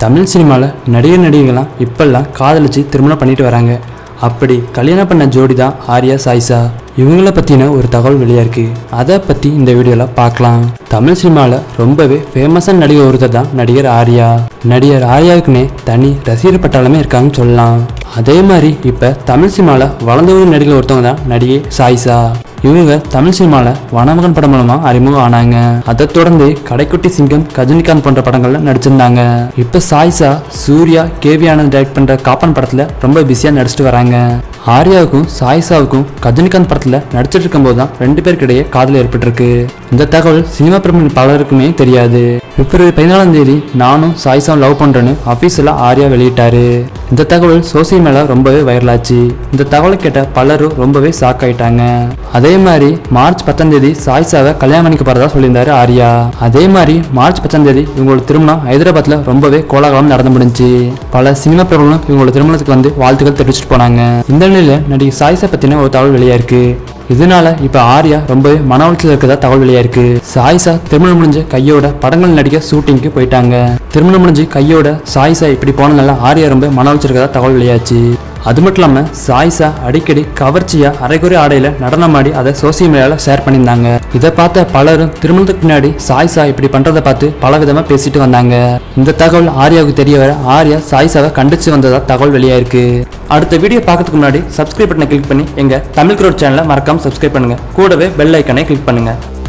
தமிழ் சினிமாவில் நடிகர் நடிகைகள்லாம் இப்பெல்லாம் காதலிச்சு திருமணம் பண்ணிட்டு வராங்க அப்படி கல்யாணம் பண்ண ஜோடி தான் ஆர்யா சாய்ஸா இவங்கள பற்றின ஒரு தகவல் வெளியாக இருக்கு அதை பற்றி இந்த வீடியோவில் பார்க்கலாம் தமிழ் சினிமாவில் ரொம்பவே ஃபேமஸான நடிகர் ஒருத்தர் தான் நடிகர் ஆர்யா நடிகர் ஆர்யாவுக்குன்னே தனி ரசிகர் பட்டாளமே இருக்காங்கன்னு சொல்லலாம் அதே மாதிரி இப்போ தமிழ் சினிமாவில் வளர்ந்து வரும் நடிகர் ஒருத்தவங்க தான் நடிகை சாய்ஸா இவங்க தமிழ் சினிமாவில் வனமகன் படம் மூலமா அறிமுகம் ஆனாங்க அதை தொடர்ந்து கடைக்குட்டி சிங்கம் கஜினிகாந்த் போன்ற படங்கள்ல நடிச்சிருந்தாங்க இப்ப சாய்ஸா சூர்யா கேவி ஆனந்த் டைரக்ட் பண்ற காப்பன் படத்துல ரொம்ப பிஸியா நடிச்சிட்டு வராங்க ஆர்யாவுக்கும் சாய்ஸாவுக்கும் கஜினிகாந்த் படத்துல நடிச்சிட்டு இருக்கும்போது தான் ரெண்டு பேருக்கிடையே காதல் ஏற்பட்டிருக்கு இந்த தகவல் சினிமா பிரமுக பலருக்குமே தெரியாது பிப்ரவரி பதினாலாம் தேதி நானும் சாய்ஸாவும் லவ் பண்றேன்னு அஃபீஷியலா ஆர்யா வெளியிட்டாரு இந்த தகவல் சோசியல் மேல ரொம்பவே வைரலாச்சு இந்த தகவலை கேட்ட பலரும் ரொம்பவே ஷாக் ஆயிட்டாங்க அதே மாதிரி மார்ச் பத்தாம் தேதி சாய்ஸாவை கல்யாணம் பண்ணிக்க போறதா சொல்லியிருந்தாரு ஆர்யா அதே மாதிரி மார்ச் பத்தாம் தேதி இவங்களோட திருமணம் ஹைதராபாத்ல ரொம்பவே கோலாகலம் நடந்து முடிஞ்சு பல சினிமா பிரபலம் இவங்களோட திருமணத்துக்கு வந்து வாழ்த்துக்கள் தெரிவிச்சிட்டு போனாங்க இந்த நிலையில நடிகை சாய்ஸா பத்தின ஒரு தகவல் வெளியா இருக்கு இதனால இப்ப ஆர்யா ரொம்பவே மன உளைச்சல் இருக்கதா தகவல் வெளியா இருக்கு சாய்ஸா திருமணம் முடிஞ்ச கையோட படங்கள் நடிக்க ஷூட்டிங்க்கு போயிட்டாங்க திருமணம் முடிஞ்சு கையோட சாய்ஸா இப்படி போனதுனால ஆர்யா ரொம்ப மன உளைச்சல் இருக்கதா தகவல் வெளியாச்சு அது மட்டும் இல்லாமல் சாய்ஸா அடிக்கடி கவர்ச்சியா அரைகுறை ஆடையில நடனமாடி அதை சோசியல் மீடியாவில் ஷேர் பண்ணியிருந்தாங்க இதை பார்த்த பலரும் திருமணத்துக்கு பின்னாடி சாய்ஸா இப்படி பண்றதை பார்த்து பல விதமா பேசிட்டு வந்தாங்க இந்த தகவல் ஆர்யாவுக்கு தெரிய வர ஆர்யா சாய்ஸாவை கண்டிச்சு வந்ததா தகவல் வெளியாயிருக்கு அடுத்த வீடியோ பார்க்கறதுக்கு முன்னாடி சப்ஸ்கிரைப் பட்டனை கிளிக் பண்ணி எங்க தமிழ் குரோட் சேனலை மறக்காம சப்ஸ்கிரைப் பண்ணுங்க கூடவே பெல் ஐக்கனை கிளிக் பண்ணுங்க